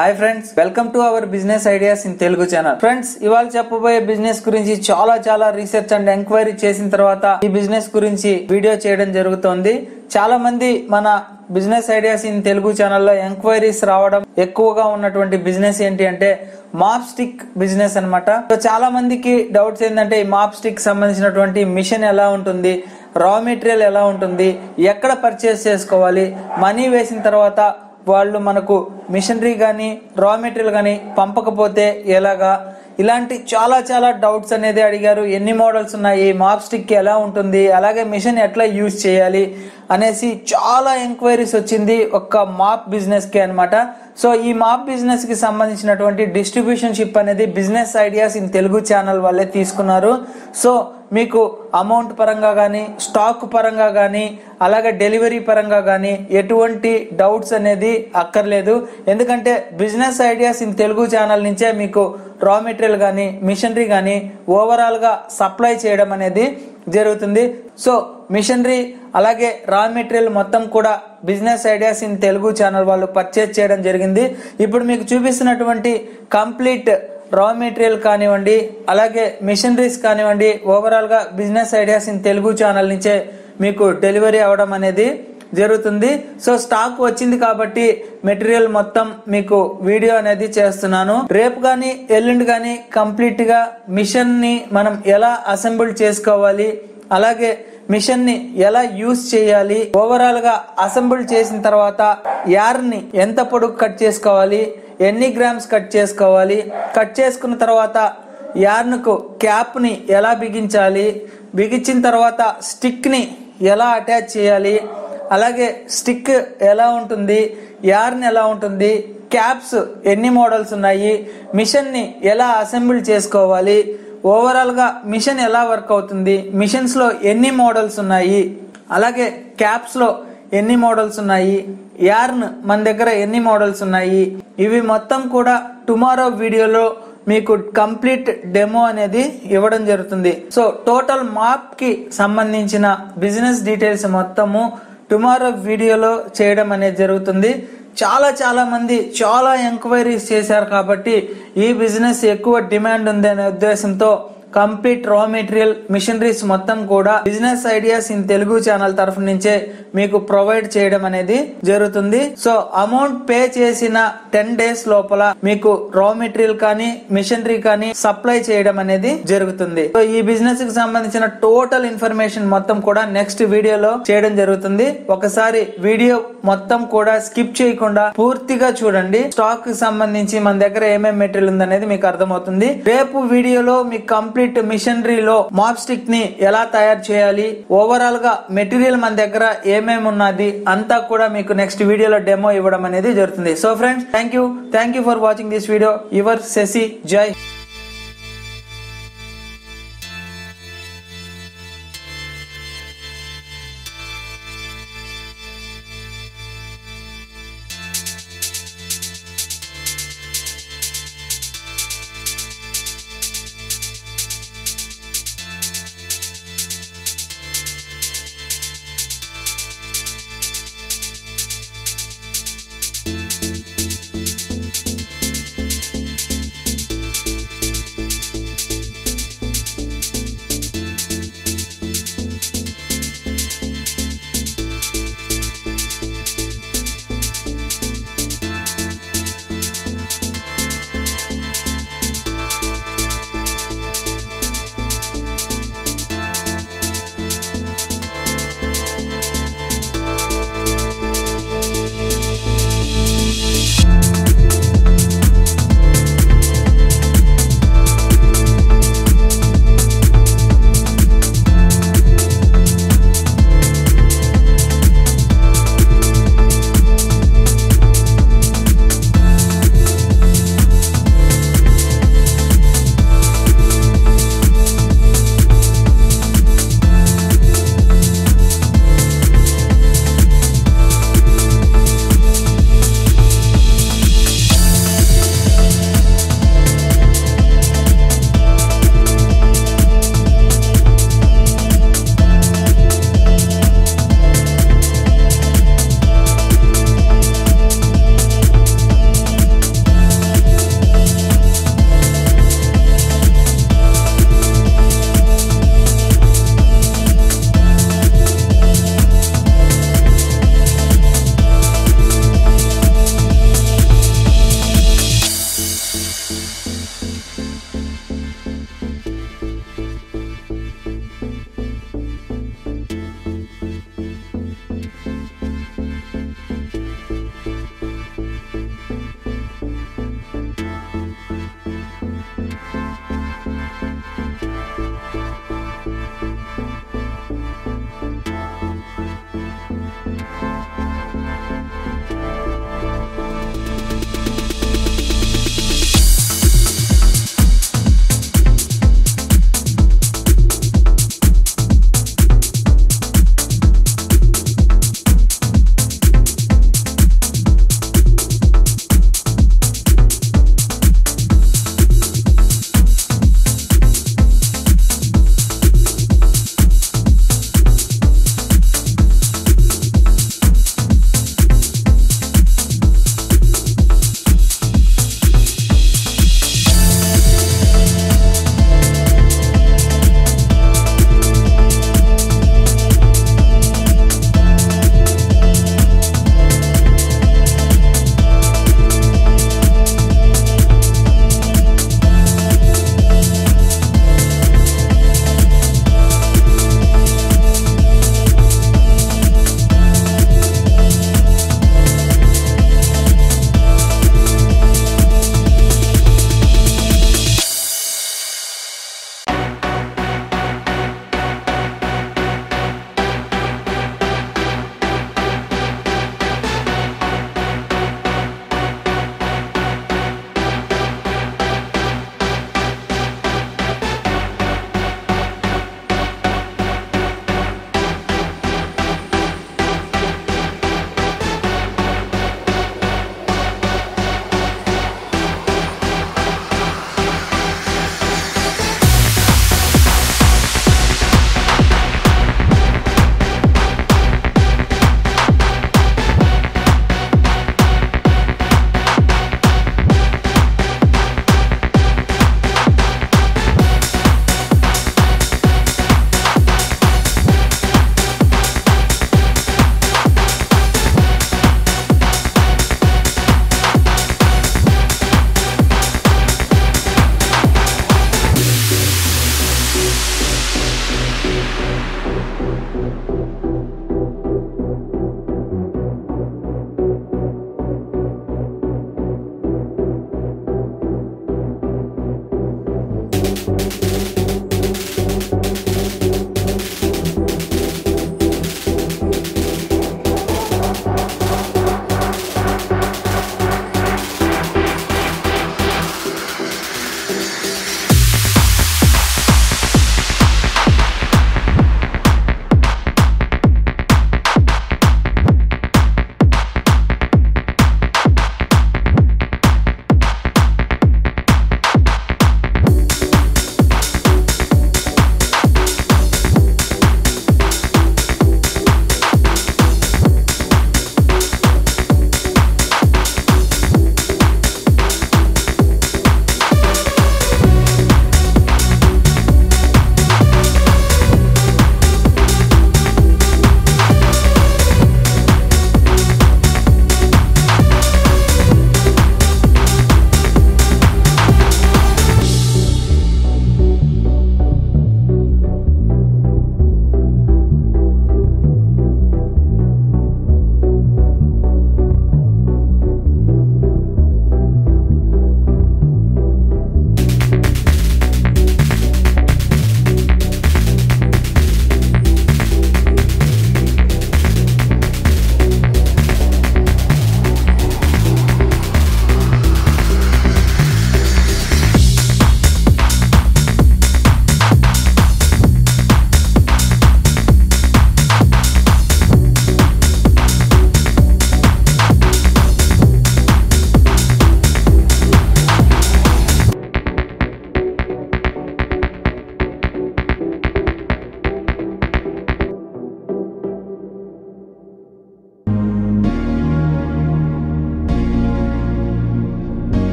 hi friends welcome to our business ideas in Telugu channel friends ఇవాళ చెప్పబోయే business గురించి చాలా చాలా రీసెర్చ్ అండ్ ఎంక్వైరీ చేసిన తర్వాత ఈ బిజినెస్ గురించి వీడియో చేయడం జరుగుతోంది చాలా మంది మన బిజినెస్ ఐడియాస్ ఇన్ తెలుగు ఛానల్లో ఎంక్వైరీస్ రావడం ఎక్కువగా ఉన్నటువంటి బిజినెస్ ఏంటి అంటే మాప్ స్టిక్ బిజినెస్ అనమాట సో చాలా మందికి డౌట్స్ ఏంటంటే ఈ మాప్ స్టిక్ సంబంధించినటువంటి మిషన్ ఎలా ఉంటుంది రా మెటీరియల్ ఎలా ఉంటుంది ఎక్కడ పర్చేస్ చేసుకోవాలి మనీ వేసిన తర్వాత వాళ్ళు మనకు మిషనరీ కానీ రా మెటీరియల్ కానీ పంపకపోతే ఎలాగా ఇలాంటి చాలా చాలా డౌట్స్ అనేది అడిగారు ఎన్ని మోడల్స్ ఉన్నాయి మాప్ స్టిక్ ఎలా ఉంటుంది అలాగే మిషన్ ఎట్లా యూజ్ చేయాలి అనేసి చాలా ఎంక్వైరీస్ వచ్చింది ఒక్క మాప్ బిజినెస్ కి అనమాట సో ఈ మాప్ బిజినెస్ కి సంబంధించినటువంటి డిస్ట్రిబ్యూషన్ షిప్ అనేది business ideas in Telugu channel వాళ్ళే తీసుకున్నారు సో మీకు అమౌంట్ పరంగా కానీ స్టాక్ పరంగా కానీ అలాగే డెలివరీ పరంగా కానీ ఎటువంటి డౌట్స్ అనేది అక్కర్లేదు ఎందుకంటే business ideas in Telugu channel నుంచే మీకు రా మెటీరియల్ కానీ మిషనరీ కానీ ఓవరాల్గా సప్లై చేయడం అనేది జరుగుతుంది సో మిషనరీ అలాగే రా మెటీరియల్ మొత్తం కూడా business ideas in Telugu channel వాళ్ళు పర్చేజ్ చేయడం జరిగింది ఇప్పుడు మీకు చూపిస్తున్నటువంటి కంప్లీట్ రా మెటీరియల్ కానివ్వండి అలాగే మిషనరీస్ కానివ్వండి ఓవరాల్గా business ideas in Telugu channel నుంచే మీకు డెలివరీ అవ్వడం అనేది జరుగుతుంది సో స్టాక్ వచ్చింది కాబట్టి మెటీరియల్ మొత్తం మీకు వీడియో అనేది చేస్తున్నాను రేపు కానీ ఎల్లుండి కానీ కంప్లీట్ గా మిషన్ ని మనం ఎలా అసెంబుల్ చేసుకోవాలి అలాగే మిషన్ ని ఎలా యూజ్ చేయాలి ఓవరాల్ గా అసెంబుల్ చేసిన తర్వాత యార్ ని ఎంత పొడుగు కట్ చేసుకోవాలి ఎన్ని గ్రామ్స్ కట్ చేసుకోవాలి కట్ చేసుకున్న తర్వాత యార్న్కు క్యాప్ ని ఎలా బిగించాలి బిగించిన తర్వాత స్టిక్ ని ఎలా అటాచ్ చేయాలి అలాగే స్టిక్ ఎలా ఉంటుంది యార్న్ ఎలా ఉంటుంది క్యాప్స్ ఎన్ని మోడల్స్ ఉన్నాయి మిషన్ ని ఎలా అసెంబుల్ చేసుకోవాలి ఓవరాల్ గా మిషన్ ఎలా వర్క్ అవుతుంది మిషన్స్ లో ఎన్ని మోడల్స్ ఉన్నాయి అలాగే క్యాప్స్ లో ఎన్ని మోడల్స్ ఉన్నాయి యార్న్ మన దగ్గర ఎన్ని మోడల్స్ ఉన్నాయి ఇవి మొత్తం కూడా టుమారో వీడియోలో మీకు కంప్లీట్ డెమో అనేది ఇవ్వడం జరుగుతుంది సో టోటల్ మాప్ కి సంబంధించిన బిజినెస్ డీటెయిల్స్ మొత్తము టుమారో వీడియోలో చేయడం అనేది జరుగుతుంది చాలా చాలా మంది చాలా ఎంక్వైరీస్ చేశారు కాబట్టి ఈ బిజినెస్ ఎక్కువ డిమాండ్ ఉంది అనే ఉద్దేశంతో కంప్లీట్ రా మెటీరియల్ మిషనరీస్ మొత్తం కూడా business ideas in Telugu channel తరఫు నుంచే మీకు ప్రొవైడ్ చేయడం అనేది జరుగుతుంది సో అమౌంట్ పే చేసిన టెన్ డేస్ లోపల మీకు రా మెటీరియల్ కానీ మిషనరీ కానీ సప్లై చేయడం అనేది జరుగుతుంది సో ఈ బిజినెస్ కి సంబంధించిన టోటల్ ఇన్ఫర్మేషన్ మొత్తం కూడా నెక్స్ట్ వీడియోలో చేయడం జరుగుతుంది ఒకసారి వీడియో మొత్తం కూడా స్కిప్ చేయకుండా పూర్తిగా చూడండి స్టాక్ కి సంబంధించి మన దగ్గర ఏమేమి మెటీరియల్ ఉందనేది మీకు అర్థమవుతుంది రేపు వీడియోలో మీకు కంప్లీట్ మిషనరీలో మాప్ స్టిక్ ని ఎలా తయారు చేయాలి ఓవరాల్ గా మెటీరియల్ మన దగ్గర ఏమేమి ఉన్నది అంతా కూడా మీకు నెక్స్ట్ వీడియోలో డెమో ఇవ్వడం అనేది జరుగుతుంది so friends thank you thank you for watching this video your Sasi జై